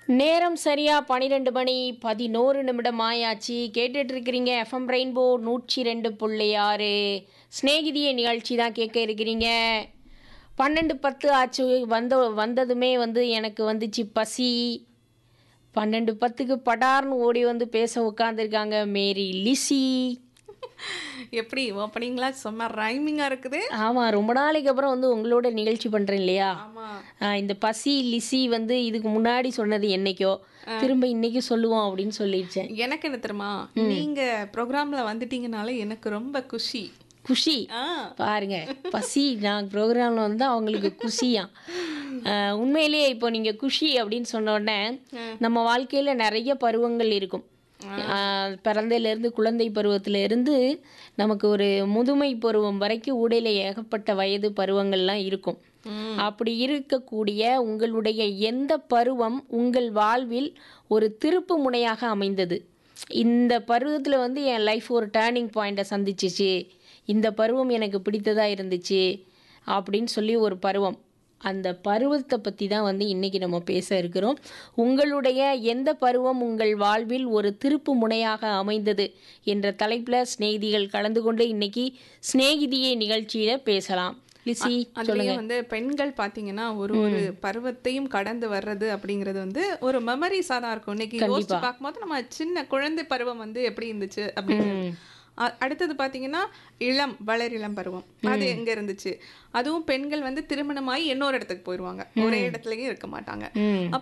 நேரம் சரியா பன்னிரெண்டு மணி பதினோரு நிமிடம் ஆயாச்சு கேட்டுட்டு இருக்கிறீங்க எஃப்எம் ரெயின்போ நூற்றி ரெண்டு புள்ளி ஆறு ஸ்நேகிதிய நிகழ்ச்சி தான் கேட்க இருக்கிறீங்க பன்னெண்டு பத்து ஆச்சு வந்த வந்ததுமே வந்து எனக்கு வந்துச்சு பசி பன்னெண்டு பத்துக்கு படார்னு ஓடி வந்து பேச உட்காந்துருக்காங்க மேரி லிசி எப்படி ஓப்பனிங்லாம் செம்ம ரைமிங்கா இருக்குது ஆமாம் ரொம்ப நாளைக்கு அப்புறம் வந்து உங்களோட நிகழ்ச்சி பண்ணுறேன் இல்லையா ஆமா ஆ, இந்த பசி லிசி வந்து இதுக்கு முன்னாடி சொன்னது என்னைக்கோ திரும்ப இன்னைக்கு சொல்லுவோம் அப்படின்னு சொல்லிடுச்சேன் எனக்கு என்ன தெரியுமா நீங்க ப்ரோக்ராம்ல வந்துட்டீங்கனால எனக்கு ரொம்ப குஷி குஷி ஆ பாருங்க பசி நான் ப்ரோக்ராமில் வந்து அவங்களுக்கு குஷியா ஆஹ் உண்மையிலேயே இப்போ நீங்கள் குஷி அப்படின்னு சொன்ன உடனே நம்ம வாழ்க்கையில் நிறைய பருவங்கள் இருக்கும் ஆஹ் பிறந்ததிலிருந்து குழந்தை பருவத்துல இருந்து நமக்கு ஒரு முதுமை பருவம் வரைக்கும் உடையில ஏகப்பட்ட வயது பருவங்கள்லாம் இருக்கும் அப்படி இருக்கக்கூடிய உங்களுடைய எந்த பருவம் உங்கள் வாழ்வில் ஒரு திருப்பு முனையாக அமைந்தது இந்த பருவத்தில் வந்து என் லைஃப் ஒரு டேர்னிங் பாயிண்ட்டை சந்திச்சிச்சு இந்த பருவம் எனக்கு பிடித்ததாக இருந்துச்சு அப்படின்னு சொல்லி ஒரு பருவம் அந்த பருவத்தை பற்றி தான் வந்து இன்றைக்கி நம்ம பேச இருக்கிறோம் உங்களுடைய எந்த பருவம் உங்கள் வாழ்வில் ஒரு திருப்பு முனையாக அமைந்தது என்ற தலைப்பில் சிநேகிதிகள் கலந்து கொண்டு இன்னைக்கு சிநேகிதியே நிகழ்ச்சியில் பேசலாம் லிசி அதுலயும் வந்து பெண்கள் பாத்தீங்கன்னா ஒரு ஒரு பருவத்தையும் கடந்து வர்றது அப்படிங்கிறது வந்து ஒரு மெமரிஸா தான் இருக்கும் இன்னைக்கு யோசிச்சு பார்க்கும்போது நம்ம சின்ன குழந்தை பருவம் வந்து எப்படி இருந்துச்சு அப்படின்னு அ- அடுத்தது பாத்தீங்கன்னா இளம் வளரிளம் பருவம் அது எங்க இருந்துச்சு அதுவும் பெண்கள் வந்து திருமணமாகி இன்னொரு இடத்துக்கு போயிடுவாங்க ஒரே இடத்துலயே இருக்க மாட்டாங்க ம் அப்ப